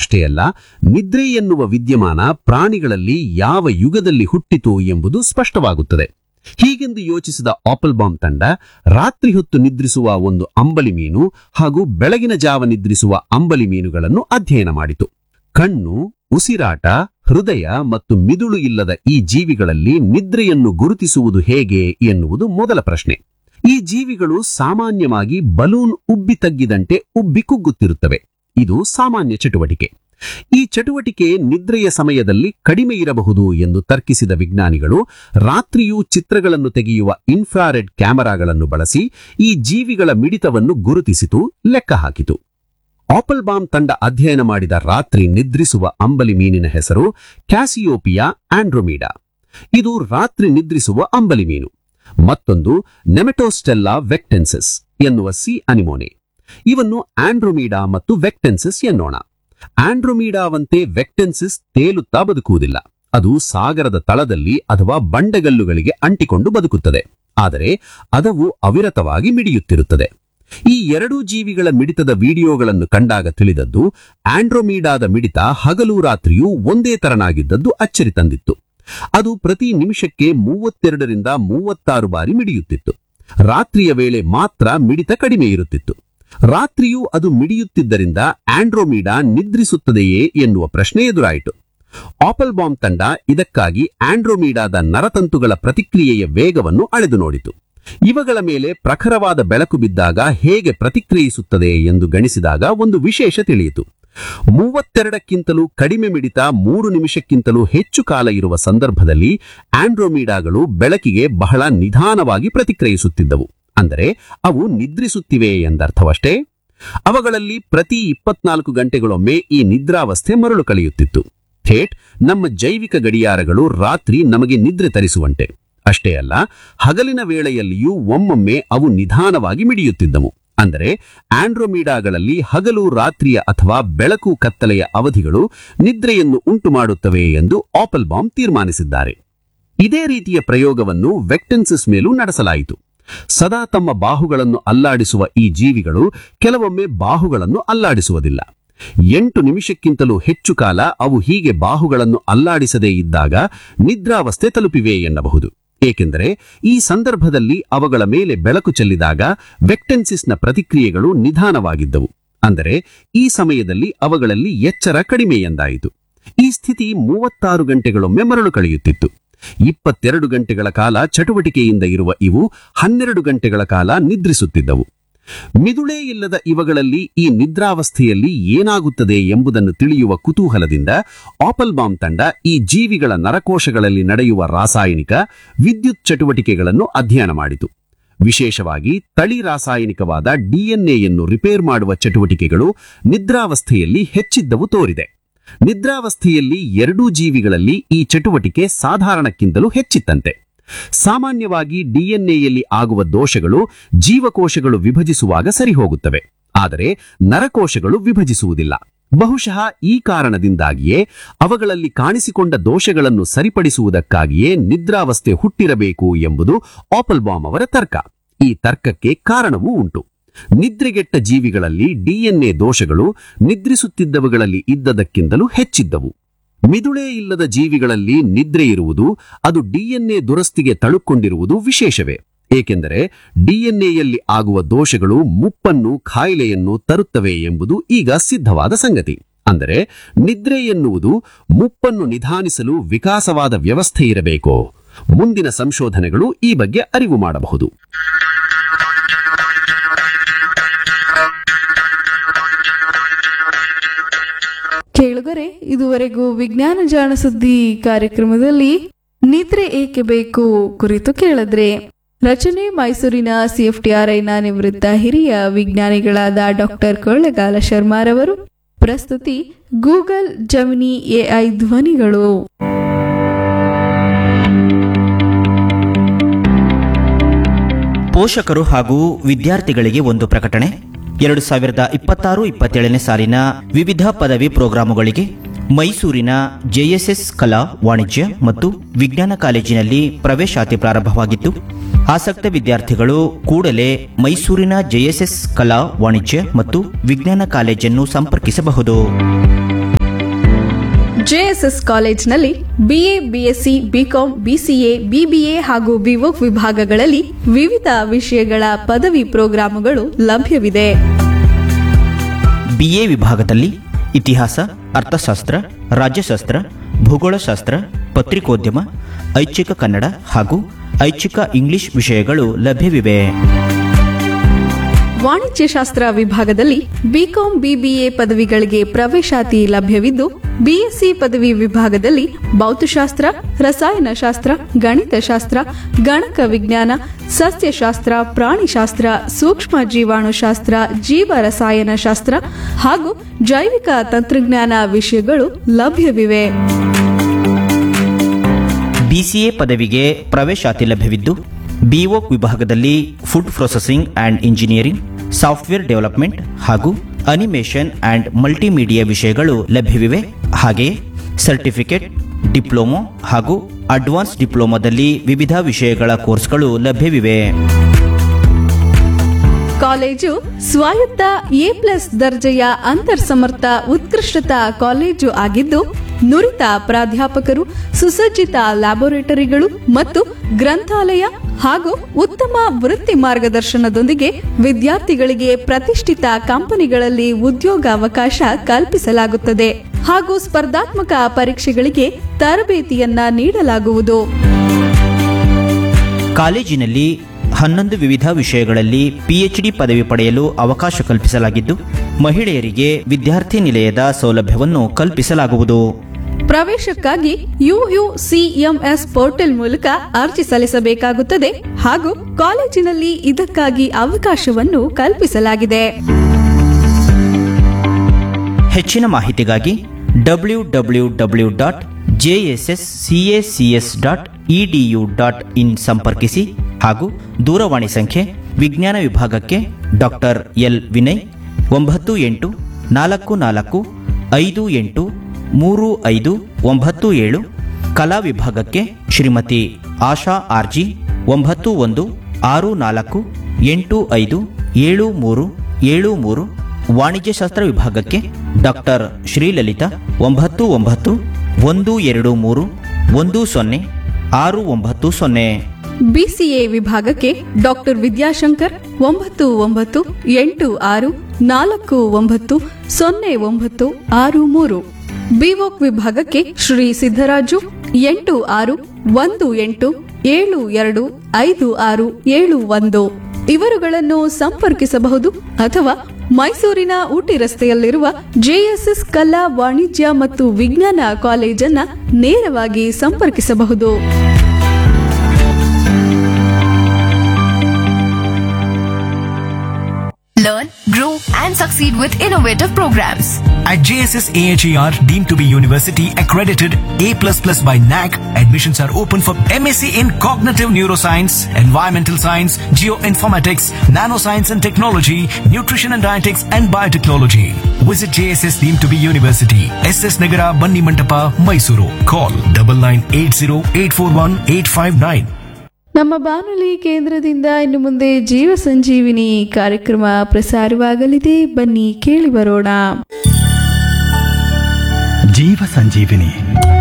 ಅಷ್ಟೇ ಅಲ್ಲ ನಿದ್ರೆ ಎನ್ನುವ ವಿದ್ಯಮಾನ ಪ್ರಾಣಿಗಳಲ್ಲಿ ಯಾವ ಯುಗದಲ್ಲಿ ಹುಟ್ಟಿತು ಎಂಬುದು ಸ್ಪಷ್ಟವಾಗುತ್ತದೆ ಹೀಗೆಂದು ಯೋಚಿಸಿದ ಆಪಲ್ ಬಾಂಬ್ ತಂಡ ರಾತ್ರಿ ಹೊತ್ತು ನಿದ್ರಿಸುವ ಒಂದು ಅಂಬಲಿ ಮೀನು ಹಾಗೂ ಬೆಳಗಿನ ಜಾವ ನಿದ್ರಿಸುವ ಅಂಬಲಿ ಮೀನುಗಳನ್ನು ಅಧ್ಯಯನ ಮಾಡಿತು ಕಣ್ಣು ಉಸಿರಾಟ ಹೃದಯ ಮತ್ತು ಮಿದುಳು ಇಲ್ಲದ ಈ ಜೀವಿಗಳಲ್ಲಿ ನಿದ್ರೆಯನ್ನು ಗುರುತಿಸುವುದು ಹೇಗೆ ಎನ್ನುವುದು ಮೊದಲ ಪ್ರಶ್ನೆ ಈ ಜೀವಿಗಳು ಸಾಮಾನ್ಯವಾಗಿ ಬಲೂನ್ ಉಬ್ಬಿ ತಗ್ಗಿದಂತೆ ಉಬ್ಬಿ ಕುಗ್ಗುತ್ತಿರುತ್ತವೆ ಇದು ಸಾಮಾನ್ಯ ಚಟುವಟಿಕೆ ಈ ಚಟುವಟಿಕೆ ನಿದ್ರೆಯ ಸಮಯದಲ್ಲಿ ಕಡಿಮೆ ಇರಬಹುದು ಎಂದು ತರ್ಕಿಸಿದ ವಿಜ್ಞಾನಿಗಳು ರಾತ್ರಿಯೂ ಚಿತ್ರಗಳನ್ನು ತೆಗೆಯುವ ಇನ್ಫ್ರಾರೆಡ್ ಕ್ಯಾಮೆರಾಗಳನ್ನು ಬಳಸಿ ಈ ಜೀವಿಗಳ ಮಿಡಿತವನ್ನು ಗುರುತಿಸಿತು ಲೆಕ್ಕ ಹಾಕಿತು ಆಪಲ್ ಬಾಮ್ ತಂಡ ಅಧ್ಯಯನ ಮಾಡಿದ ರಾತ್ರಿ ನಿದ್ರಿಸುವ ಅಂಬಲಿ ಮೀನಿನ ಹೆಸರು ಕ್ಯಾಸಿಯೋಪಿಯಾ ಆಂಡ್ರೊಮೀಡಾ ಇದು ರಾತ್ರಿ ನಿದ್ರಿಸುವ ಅಂಬಲಿ ಮೀನು ಮತ್ತೊಂದು ನೆಮೆಟೋಸ್ಟೆಲ್ಲಾ ವೆಕ್ಟೆನ್ಸಿಸ್ ಎನ್ನುವ ಸಿ ಅನಿಮೋನೆ ಇವನ್ನು ಆಂಡ್ರೊಮೀಡಾ ಮತ್ತು ವೆಕ್ಟೆನ್ಸಿಸ್ ಎನ್ನೋಣ ಆಂಡ್ರೊಮೀಡಾವಂತೆ ವೆಕ್ಟೆನ್ಸಿಸ್ ತೇಲುತ್ತಾ ಬದುಕುವುದಿಲ್ಲ ಅದು ಸಾಗರದ ತಳದಲ್ಲಿ ಅಥವಾ ಬಂಡೆಗಲ್ಲುಗಳಿಗೆ ಅಂಟಿಕೊಂಡು ಬದುಕುತ್ತದೆ ಆದರೆ ಅದವು ಅವಿರತವಾಗಿ ಮಿಡಿಯುತ್ತಿರುತ್ತದೆ ಈ ಎರಡೂ ಜೀವಿಗಳ ಮಿಡಿತದ ವಿಡಿಯೋಗಳನ್ನು ಕಂಡಾಗ ತಿಳಿದದ್ದು ಆಂಡ್ರೊಮೀಡಾದ ಮಿಡಿತ ಹಗಲು ರಾತ್ರಿಯೂ ಒಂದೇ ತರನಾಗಿದ್ದದ್ದು ಅಚ್ಚರಿ ತಂದಿತ್ತು ಅದು ಪ್ರತಿ ನಿಮಿಷಕ್ಕೆ ಮೂವತ್ತೆರಡರಿಂದ ಮೂವತ್ತಾರು ಬಾರಿ ಮಿಡಿಯುತ್ತಿತ್ತು ರಾತ್ರಿಯ ವೇಳೆ ಮಾತ್ರ ಮಿಡಿತ ಕಡಿಮೆ ಇರುತ್ತಿತ್ತು ರಾತ್ರಿಯೂ ಅದು ಮಿಡಿಯುತ್ತಿದ್ದರಿಂದ ಆಂಡ್ರೋಮೀಡಾ ನಿದ್ರಿಸುತ್ತದೆಯೇ ಎನ್ನುವ ಪ್ರಶ್ನೆ ಎದುರಾಯಿತು ಆಪಲ್ ಬಾಂಬ್ ತಂಡ ಇದಕ್ಕಾಗಿ ಆಂಡ್ರೋಮೀಡಾದ ನರತಂತುಗಳ ಪ್ರತಿಕ್ರಿಯೆಯ ವೇಗವನ್ನು ಅಳೆದು ನೋಡಿತು ಇವುಗಳ ಮೇಲೆ ಪ್ರಖರವಾದ ಬೆಳಕು ಬಿದ್ದಾಗ ಹೇಗೆ ಪ್ರತಿಕ್ರಿಯಿಸುತ್ತದೆ ಎಂದು ಗಣಿಸಿದಾಗ ಒಂದು ವಿಶೇಷ ತಿಳಿಯಿತು ಮೂವತ್ತೆರಡಕ್ಕಿಂತಲೂ ಕಡಿಮೆ ಮಿಡಿತ ಮೂರು ನಿಮಿಷಕ್ಕಿಂತಲೂ ಹೆಚ್ಚು ಕಾಲ ಇರುವ ಸಂದರ್ಭದಲ್ಲಿ ಆಂಡ್ರೋಮೀಡಾಗಳು ಬೆಳಕಿಗೆ ಬಹಳ ನಿಧಾನವಾಗಿ ಪ್ರತಿಕ್ರಿಯಿಸುತ್ತಿದ್ದವು ಅಂದರೆ ಅವು ನಿದ್ರಿಸುತ್ತಿವೆ ಎಂದರ್ಥವಷ್ಟೇ ಅವುಗಳಲ್ಲಿ ಪ್ರತಿ ಇಪ್ಪತ್ನಾಲ್ಕು ಗಂಟೆಗಳೊಮ್ಮೆ ಈ ನಿದ್ರಾವಸ್ಥೆ ಮರಳು ಕಳೆಯುತ್ತಿತ್ತು ಥೇಟ್ ನಮ್ಮ ಜೈವಿಕ ಗಡಿಯಾರಗಳು ರಾತ್ರಿ ನಮಗೆ ನಿದ್ರೆ ತರಿಸುವಂತೆ ಅಷ್ಟೇ ಅಲ್ಲ ಹಗಲಿನ ವೇಳೆಯಲ್ಲಿಯೂ ಒಮ್ಮೊಮ್ಮೆ ಅವು ನಿಧಾನವಾಗಿ ಮಿಡಿಯುತ್ತಿದ್ದವು ಅಂದರೆ ಆಂಡ್ರೋಮೀಡಾಗಳಲ್ಲಿ ಹಗಲು ರಾತ್ರಿಯ ಅಥವಾ ಬೆಳಕು ಕತ್ತಲೆಯ ಅವಧಿಗಳು ನಿದ್ರೆಯನ್ನು ಉಂಟು ಮಾಡುತ್ತವೆ ಎಂದು ಆಪಲ್ ಬಾಂಬ್ ತೀರ್ಮಾನಿಸಿದ್ದಾರೆ ಇದೇ ರೀತಿಯ ಪ್ರಯೋಗವನ್ನು ವೆಕ್ಟೆನ್ಸಿಸ್ ಮೇಲೂ ನಡೆಸಲಾಯಿತು ಸದಾ ತಮ್ಮ ಬಾಹುಗಳನ್ನು ಅಲ್ಲಾಡಿಸುವ ಈ ಜೀವಿಗಳು ಕೆಲವೊಮ್ಮೆ ಬಾಹುಗಳನ್ನು ಅಲ್ಲಾಡಿಸುವುದಿಲ್ಲ ಎಂಟು ನಿಮಿಷಕ್ಕಿಂತಲೂ ಹೆಚ್ಚು ಕಾಲ ಅವು ಹೀಗೆ ಬಾಹುಗಳನ್ನು ಅಲ್ಲಾಡಿಸದೇ ಇದ್ದಾಗ ನಿದ್ರಾವಸ್ಥೆ ತಲುಪಿವೆ ಎನ್ನಬಹುದು ಏಕೆಂದರೆ ಈ ಸಂದರ್ಭದಲ್ಲಿ ಅವುಗಳ ಮೇಲೆ ಬೆಳಕು ಚೆಲ್ಲಿದಾಗ ವೆಕ್ಟೆನ್ಸಿಸ್ನ ಪ್ರತಿಕ್ರಿಯೆಗಳು ನಿಧಾನವಾಗಿದ್ದವು ಅಂದರೆ ಈ ಸಮಯದಲ್ಲಿ ಅವುಗಳಲ್ಲಿ ಎಚ್ಚರ ಕಡಿಮೆ ಎಂದಾಯಿತು ಈ ಸ್ಥಿತಿ ಮೂವತ್ತಾರು ಗಂಟೆಗಳೊಮ್ಮೆ ಮರಳು ಕಳೆಯುತ್ತಿತ್ತು ಇಪ್ಪತ್ತೆರಡು ಗಂಟೆಗಳ ಕಾಲ ಚಟುವಟಿಕೆಯಿಂದ ಇರುವ ಇವು ಹನ್ನೆರಡು ಗಂಟೆಗಳ ಕಾಲ ನಿದ್ರಿಸುತ್ತಿದ್ದವು ಮಿದುಳೇ ಇಲ್ಲದ ಇವುಗಳಲ್ಲಿ ಈ ನಿದ್ರಾವಸ್ಥೆಯಲ್ಲಿ ಏನಾಗುತ್ತದೆ ಎಂಬುದನ್ನು ತಿಳಿಯುವ ಕುತೂಹಲದಿಂದ ಆಪಲ್ ಬಾಂಬ್ ತಂಡ ಈ ಜೀವಿಗಳ ನರಕೋಶಗಳಲ್ಲಿ ನಡೆಯುವ ರಾಸಾಯನಿಕ ವಿದ್ಯುತ್ ಚಟುವಟಿಕೆಗಳನ್ನು ಅಧ್ಯಯನ ಮಾಡಿತು ವಿಶೇಷವಾಗಿ ತಳಿ ರಾಸಾಯನಿಕವಾದ ಡಿಎನ್ಎಯನ್ನು ರಿಪೇರ್ ಮಾಡುವ ಚಟುವಟಿಕೆಗಳು ನಿದ್ರಾವಸ್ಥೆಯಲ್ಲಿ ಹೆಚ್ಚಿದ್ದವು ತೋರಿದೆ ನಿದ್ರಾವಸ್ಥೆಯಲ್ಲಿ ಎರಡೂ ಜೀವಿಗಳಲ್ಲಿ ಈ ಚಟುವಟಿಕೆ ಸಾಧಾರಣಕ್ಕಿಂತಲೂ ಹೆಚ್ಚಿತ್ತಂತೆ ಸಾಮಾನ್ಯವಾಗಿ ಡಿಎನ್ಎಯಲ್ಲಿ ಆಗುವ ದೋಷಗಳು ಜೀವಕೋಶಗಳು ವಿಭಜಿಸುವಾಗ ಸರಿಹೋಗುತ್ತವೆ ಆದರೆ ನರಕೋಶಗಳು ವಿಭಜಿಸುವುದಿಲ್ಲ ಬಹುಶಃ ಈ ಕಾರಣದಿಂದಾಗಿಯೇ ಅವುಗಳಲ್ಲಿ ಕಾಣಿಸಿಕೊಂಡ ದೋಷಗಳನ್ನು ಸರಿಪಡಿಸುವುದಕ್ಕಾಗಿಯೇ ನಿದ್ರಾವಸ್ಥೆ ಹುಟ್ಟಿರಬೇಕು ಎಂಬುದು ಆಪಲ್ ಬಾಮ್ ಅವರ ತರ್ಕ ಈ ತರ್ಕಕ್ಕೆ ಕಾರಣವೂ ಉಂಟು ನಿದ್ರೆಗೆಟ್ಟ ಜೀವಿಗಳಲ್ಲಿ ಡಿಎನ್ಎ ದೋಷಗಳು ನಿದ್ರಿಸುತ್ತಿದ್ದವುಗಳಲ್ಲಿ ಇದ್ದದಕ್ಕಿಂತಲೂ ಹೆಚ್ಚಿದ್ದವು ಮಿದುಳೇ ಇಲ್ಲದ ಜೀವಿಗಳಲ್ಲಿ ನಿದ್ರೆ ಇರುವುದು ಅದು ಡಿಎನ್ಎ ದುರಸ್ತಿಗೆ ತಳುಕೊಂಡಿರುವುದು ವಿಶೇಷವೇ ಏಕೆಂದರೆ ಡಿಎನ್ಎಯಲ್ಲಿ ಆಗುವ ದೋಷಗಳು ಮುಪ್ಪನ್ನು ಖಾಯಿಲೆಯನ್ನು ತರುತ್ತವೆ ಎಂಬುದು ಈಗ ಸಿದ್ಧವಾದ ಸಂಗತಿ ಅಂದರೆ ನಿದ್ರೆ ಎನ್ನುವುದು ಮುಪ್ಪನ್ನು ನಿಧಾನಿಸಲು ವಿಕಾಸವಾದ ವ್ಯವಸ್ಥೆ ಇರಬೇಕೋ ಮುಂದಿನ ಸಂಶೋಧನೆಗಳು ಈ ಬಗ್ಗೆ ಅರಿವು ಮಾಡಬಹುದು ಕೇಳುಗರೆ ಇದುವರೆಗೂ ವಿಜ್ಞಾನ ಜಾಣ ಸುದ್ದಿ ಕಾರ್ಯಕ್ರಮದಲ್ಲಿ ನಿದ್ರೆ ಏಕೆ ಬೇಕು ಕುರಿತು ಕೇಳಿದ್ರೆ ರಚನೆ ಮೈಸೂರಿನ ಸಿಎಫ್ಟಿಆರ್ಐನ ನಿವೃತ್ತ ಹಿರಿಯ ವಿಜ್ಞಾನಿಗಳಾದ ಡಾಕ್ಟರ್ ಕೊಳ್ಳಗಾಲ ಶರ್ಮಾರವರು ಪ್ರಸ್ತುತಿ ಗೂಗಲ್ ಜಮಿನಿ ಎಐ ಧ್ವನಿಗಳು ಪೋಷಕರು ಹಾಗೂ ವಿದ್ಯಾರ್ಥಿಗಳಿಗೆ ಒಂದು ಪ್ರಕಟಣೆ ಎರಡು ಸಾವಿರದ ಇಪ್ಪತ್ತಾರು ಇಪ್ಪತ್ತೇಳನೇ ಸಾಲಿನ ವಿವಿಧ ಪದವಿ ಪ್ರೋಗ್ರಾಮುಗಳಿಗೆ ಮೈಸೂರಿನ ಜೆಎಸ್ಎಸ್ ಕಲಾ ವಾಣಿಜ್ಯ ಮತ್ತು ವಿಜ್ಞಾನ ಕಾಲೇಜಿನಲ್ಲಿ ಪ್ರವೇಶಾತಿ ಪ್ರಾರಂಭವಾಗಿತ್ತು ಆಸಕ್ತ ವಿದ್ಯಾರ್ಥಿಗಳು ಕೂಡಲೇ ಮೈಸೂರಿನ ಜೆಎಸ್ಎಸ್ ಕಲಾ ವಾಣಿಜ್ಯ ಮತ್ತು ವಿಜ್ಞಾನ ಕಾಲೇಜನ್ನು ಸಂಪರ್ಕಿಸಬಹುದು ಜೆಎಸ್ಎಸ್ ಕಾಲೇಜ್ನಲ್ಲಿ BA BSc BCom BCA BBA ಹಾಗೂ ಬಿವೋಕ್ ವಿಭಾಗಗಳಲ್ಲಿ ವಿವಿಧ ವಿಷಯಗಳ ಪದವಿ ಪ್ರೋಗ್ರಾಮುಗಳು ಲಭ್ಯವಿದೆ ಬಿಎ ವಿಭಾಗದಲ್ಲಿ ಇತಿಹಾಸ ಅರ್ಥಶಾಸ್ತ್ರ ರಾಜ್ಯಶಾಸ್ತ್ರ ಭೂಗೋಳಶಾಸ್ತ್ರ ಪತ್ರಿಕೋದ್ಯಮ ಐಚ್ಛಿಕ ಕನ್ನಡ ಹಾಗೂ ಐಚ್ಛಿಕ ಇಂಗ್ಲಿಷ್ ವಿಷಯಗಳು ಲಭ್ಯವಿವೆ ವಾಣಿಜ್ಯಶಾಸ್ತ್ರ ವಿಭಾಗದಲ್ಲಿ ಬಿಕಾಂ ಬಿಬಿಎ ಪದವಿಗಳಿಗೆ ಪ್ರವೇಶಾತಿ ಲಭ್ಯವಿದ್ದು ಬಿಎಸ್ಸಿ ಪದವಿ ವಿಭಾಗದಲ್ಲಿ ಭೌತಶಾಸ್ತ್ರ ರಸಾಯನಶಾಸ್ತ್ರ ಗಣಿತಶಾಸ್ತ್ರ ಗಣಕ ವಿಜ್ಞಾನ ಸಸ್ಯಶಾಸ್ತ್ರ ಪ್ರಾಣಿಶಾಸ್ತ್ರ ಸೂಕ್ಷ್ಮ ಜೀವಾಣುಶಾಸ್ತ್ರ ಜೀವ ರಸಾಯನಶಾಸ್ತ್ರ ಹಾಗೂ ಜೈವಿಕ ತಂತ್ರಜ್ಞಾನ ವಿಷಯಗಳು ಲಭ್ಯವಿವೆ ಬಿಸಿಎ ಪದವಿಗೆ ಪ್ರವೇಶಾತಿ ಲಭ್ಯವಿದ್ದು ಬಿಒಕ್ ವಿಭಾಗದಲ್ಲಿ food processing and engineering software development ಹಾಗೂ ಅನಿಮೇಷನ್ ಆ್ಯಂಡ್ ಮಲ್ಟಿಮೀಡಿಯಾ ವಿಷಯಗಳು ಲಭ್ಯವಿವೆ ಹಾಗೆಯೇ ಸರ್ಟಿಫಿಕೇಟ್ ಡಿಪ್ಲೊಮೊ ಹಾಗೂ ಅಡ್ವಾನ್ಸ್ ಡಿಪ್ಲೊಮಾದಲ್ಲಿ ವಿವಿಧ ವಿಷಯಗಳ ಕೋರ್ಸ್ಗಳು ಲಭ್ಯವಿವೆ ಕಾಲೇಜು ಸ್ವಾಯತ್ತ ಎ ಪ್ಲಸ್ ದರ್ಜೆಯ ಅಂತರ್ಸಮರ್ಥ ಉತ್ಕೃಷ್ಟತಾ ಕಾಲೇಜು ಆಗಿದ್ದು ನುರಿತ ಪ್ರಾಧ್ಯಾಪಕರು ಸುಸಜ್ಜಿತ ಲ್ಯಾಬೊರೇಟರಿಗಳು ಮತ್ತು ಗ್ರಂಥಾಲಯ ಹಾಗೂ ಉತ್ತಮ ವೃತ್ತಿ ಮಾರ್ಗದರ್ಶನದೊಂದಿಗೆ ವಿದ್ಯಾರ್ಥಿಗಳಿಗೆ ಪ್ರತಿಷ್ಠಿತ ಕಂಪನಿಗಳಲ್ಲಿ ಉದ್ಯೋಗಾವಕಾಶ ಕಲ್ಪಿಸಲಾಗುತ್ತದೆ ಹಾಗೂ ಸ್ಪರ್ಧಾತ್ಮಕ ಪರೀಕ್ಷೆಗಳಿಗೆ ತರಬೇತಿಯನ್ನ ನೀಡಲಾಗುವುದು ಕಾಲೇಜಿನಲ್ಲಿ ಹನ್ನೊಂದು ವಿವಿಧ ವಿಷಯಗಳಲ್ಲಿ ಪಿಎಚ್ಡಿ ಪದವಿ ಪಡೆಯಲು ಅವಕಾಶ ಕಲ್ಪಿಸಲಾಗಿದ್ದು ಮಹಿಳೆಯರಿಗೆ ವಿದ್ಯಾರ್ಥಿ ನಿಲಯದ ಸೌಲಭ್ಯವನ್ನು ಕಲ್ಪಿಸಲಾಗುವುದು ಪ್ರವೇಶಕ್ಕಾಗಿ ಯುಯುಸಿಎಂಎಸ್ ಪೋರ್ಟಲ್ ಮೂಲಕ ಅರ್ಜಿ ಸಲ್ಲಿಸಬೇಕಾಗುತ್ತದೆ ಹಾಗೂ ಕಾಲೇಜಿನಲ್ಲಿ ಇದಕ್ಕಾಗಿ ಅವಕಾಶವನ್ನು ಕಲ್ಪಿಸಲಾಗಿದೆ ಹೆಚ್ಚಿನ ಮಾಹಿತಿಗಾಗಿ W W W dot JSS CACS dot EDU dot in ಸಂಪರ್ಕಿಸಿ ಹಾಗೂ ದೂರವಾಣಿ ಸಂಖ್ಯೆ ವಿಜ್ಞಾನ ವಿಭಾಗಕ್ಕೆ ಡಾಕ್ಟರ್ ಎಲ್ ವಿನಯ್ ಒಂಬತ್ತು ಎಂಟು ನಾಲ್ಕು ನಾಲ್ಕು ಐದು ಎಂಟು ಮೂರು ಐದು ಒಂಬತ್ತು ಏಳು ಕಲಾ ವಿಭಾಗಕ್ಕೆ ಶ್ರೀಮತಿ ಆಶಾ ಆರ್ಜಿ ಒಂಬತ್ತು ಒಂದು ಆರು ನಾಲ್ಕು ಎಂಟು ಐದು ಏಳು ಮೂರು ಏಳು ಮೂರು ವಾಣಿಜ್ಯಶಾಸ್ತ್ರ ವಿಭಾಗಕ್ಕೆ ಡಾಕ್ಟರ್ ಶ್ರೀಲಲಿತಾ ಒಂಬತ್ತು ಒಂಬತ್ತು ಒಂದು ಎರಡು ಮೂರು ಒಂದು ಸೊನ್ನೆ ಆರು ಒಂಬತ್ತು ಸೊನ್ನೆ ಬಿಸಿಎ ವಿಭಾಗಕ್ಕೆ ಡಾಕ್ಟರ್ ವಿದ್ಯಾಶಂಕರ್ ಒಂಬತ್ತು ಒಂಬತ್ತು ಎಂಟು ಆರು ನಾಲ್ಕು ಒಂಬತ್ತು ಸೊನ್ನೆ ಒಂಬತ್ತು ಆರು ಮೂರು ಬಿವೋಕ್ ವಿಭಾಗಕ್ಕೆ ಶ್ರೀ ಸಿದ್ದರಾಜು ಎಂಟು ಆರು ಒಂದು ಎಂಟು ಏಳು ಎರಡು ಐದು ಆರು ಏಳು ಒಂದು ಇವರುಗಳನ್ನು ಸಂಪರ್ಕಿಸಬಹುದು ಅಥವಾ ಮೈಸೂರಿನ ಊಟಿ ರಸ್ತೆಯಲ್ಲಿರುವ ಜೆಎಸ್ಎಸ್ ಕಲಾ ವಾಣಿಜ್ಯ ಮತ್ತು ವಿಜ್ಞಾನ ಕಾಲೇಜನ್ನ ನೇರವಾಗಿ ಸಂಪರ್ಕಿಸಬಹುದು Learn, grow, and succeed with innovative programs. At JSS AHER, deemed to be university accredited A++ by NAC, admissions are open for MSc in Cognitive Neuroscience, Environmental Science, Geoinformatics, Nanoscience and Technology, Nutrition and Dietetics and Biotechnology. Visit JSS deemed to be university, SS Nagara, Banni Mantapa, Mysuru. Call 9980 841 859. ನಮ್ಮ ಬಾನುಲಿ ಕೇಂದ್ರದಿಂದ ಇನ್ನು ಮುಂದೆ ಜೀವ ಸಂಜೀವಿನಿ ಕಾರ್ಯಕ್ರಮ ಪ್ರಸಾರವಾಗಲಿದೆ ಬನ್ನಿ ಕೇಳಿ ಬರೋಣ ಜೀವ ಸಂಜೀವಿನಿ